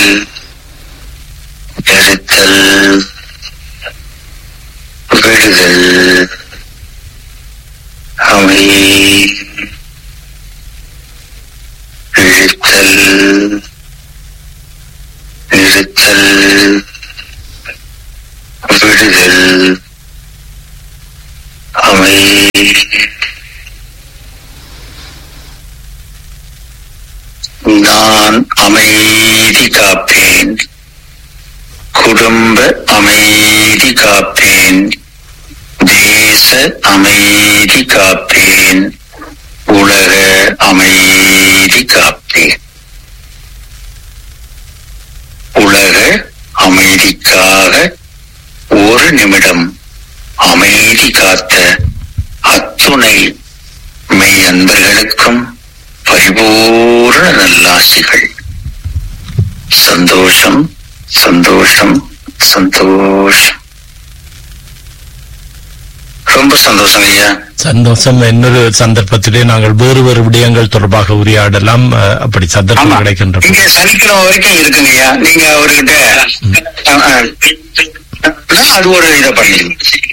இருத்தல் விடுதல் அவை இழுத்தல் நிறுத்தல் விடுதல் அவை நான் அமைதி காப்பேன் குடும்ப அமைதி காப்பேன் தேச அமைதி காப்பேன் உலக அமைதி காப்பேன் உலக அமைதிக்காக ஒரு நிமிடம் அமைதி காத்த அத்துணை மெய் அன்பர்களுக்கும் பரிபூர்ண நல்லாசிகள் சந்தோஷம் சந்தோஷம் சந்தோஷம் ரொம்ப சந்தோஷம் ஐயா சந்தோஷம் இன்னொரு சந்தர்ப்பத்திலே நாங்கள் வேறு வேறு விடயங்கள் தொடர்பாக உரையாடலாம் அஹ், அப்படி ஆமா சந்தர்ப்பம் கிடைக்கின்ற இங்க சனிக்கிழமை வரைக்கும் இருக்குங்க ஐயா நீங்க அவர்கிட்ட அஹ், அஹ், அது ஒரு இதை பண்ணி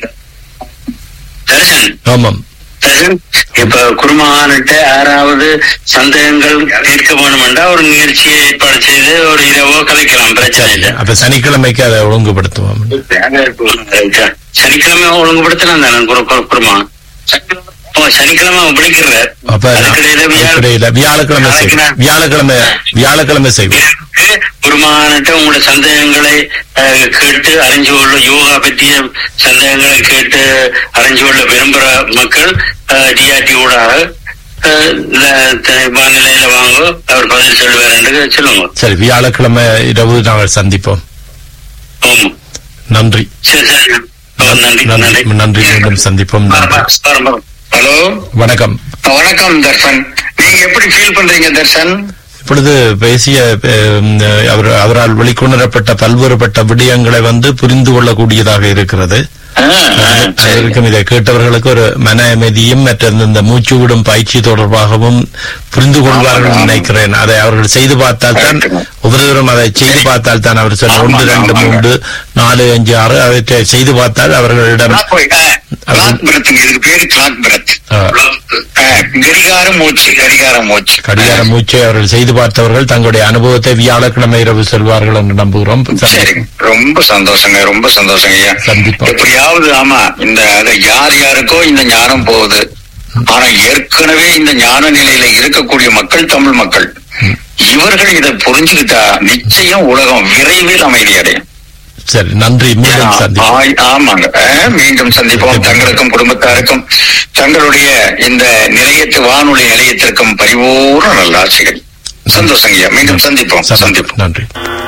தர்ஷன் ஆமாம் தர்ஷன் இப்ப குருமானிட்ட யாராவது சந்தேகங்கள் தீர்க்க வேணுமென்றா ஒரு நிகழ்ச்சியை ஏற்பாடு செய்து ஒரு இரவோ கலைக்கலாம் பிரச்சனை இல்லை அப்ப சனிக்கிழமைக்கு அதை ஒழுங்குபடுத்துவோம் சனிக்கிழமை ஒழுங்குபடுத்தலாம் தானே குரு குரு- குருமா ஓ, சனிக்கிழமை பிடிக்கிறார் அப்ப நான் அதுக்கிடையில வியாழ- இடையில வியாழக்கிழமை செய்வோம் நாளைக்கு வியாழக்கிழமை வியாழக்கிழமை செய்வோம் குருமானிட்ட உங்களோட சந்தேகங்களை அஹ், கேட்டு அறிஞ்சு கொள்ள யோகா பற்றிய சந்தேகங்களை கேட்டு அறிஞ்சு கொள்ள விரும்புற மக்கள் டிஆர்டி ஊடாக அஹ், ல- த- வானிலையில வாங்க அவர் பதில் சொல்லுவார் என்று சொல்லுங்க சரி வியாழக்கிழமை இரவு நாங்கள் சந்திப்போம் ஆமா நன்றி சரி சரி ஓ, நன்றி நன்றி நன்றி நன்றி மீண்டும் சந்திப்போம் நன்றி ஹலோ வணக்கம் வணக்கம் தர்ஷன் நீங்க எப்படி ஃபீல் பண்றீங்க தர்ஷன் இப்பொழுது பேசிய அஹ், அவர் அவரால் வெளிக்கொணரப்பட்ட பல்வேறுபட்ட விடயங்களை வந்து புரிந்து கொள்ளக்கூடியதாக இருக்கிறது ஆ, ஆ, சரி. அதற்கும் இதை கேட்டவர்களுக்கு ஒரு மன அமைதியும் மற்ற இந்த மூச்சு விடும் பயிற்சி தொடர்பாகவும் புரிந்து கொள்வார்கள் ஆமாம். நினைக்கிறேன் அதை அவர்கள் செய்து பார்த்தால் தான் கரெக்ட்டுங்க. ஒவ்வொருவரும் அதை செய்து பார்த்தால் தான் அவர் சொன்ன ஆமாங்க, ஒன்று ரெண்டு ஆமாங்க. மூன்று நாலு அஞ்சு ஆறு அவற்றை செய்து பார்த்தால் அவர்களிடம் கிளாக் போய், ஆ, கிளாக் பிரத்துங்க இதுக்கு பேரு கிளாக் பிரத் ஆ. ஆ, கடிகார மூச்சு கடிகார மூச்சு கடிகார மூச்சை அவர்கள் செய்து பார்த்தவர்கள் தங்களுடைய அனுபவத்தை வியாழக்கிழமை இரவு சொல்வார்கள் என்று நம்புகிறோம் சரி ரொம்ப சந்தோஷங்க ரொம்ப சந்தோஷங்க ஐயா சந்திப்போம். எப்படியாவது ஆமா இந்த அது யார் யாருக்கோ இந்த ஞானம் போகுது ஆனா ஏற்கனவே இந்த ஞான நிலையில இருக்கக்கூடிய மக்கள் தமிழ் மக்கள் இவர்கள் இதை புரிஞ்சுக்கிட்டா நிச்சயம் உலகம் விரைவில் அமைதி அடையும் சரி நன்றி மீண்டும் சந்திப்போம் ஆய், ஆமாங்க அஹ், மீண்டும் சந்திப்போம் தங்களுக்கும் குடும்பத்தாருக்கும் தங்களுடைய இந்த நிலையத்து வானொலி நிலையத்திற்கும் பரிபூர்ண நல்லாசிகள் சந்தோஷங்கய்யா மீண்டும் சந்திப்போம் சந்திப்போம் நன்றி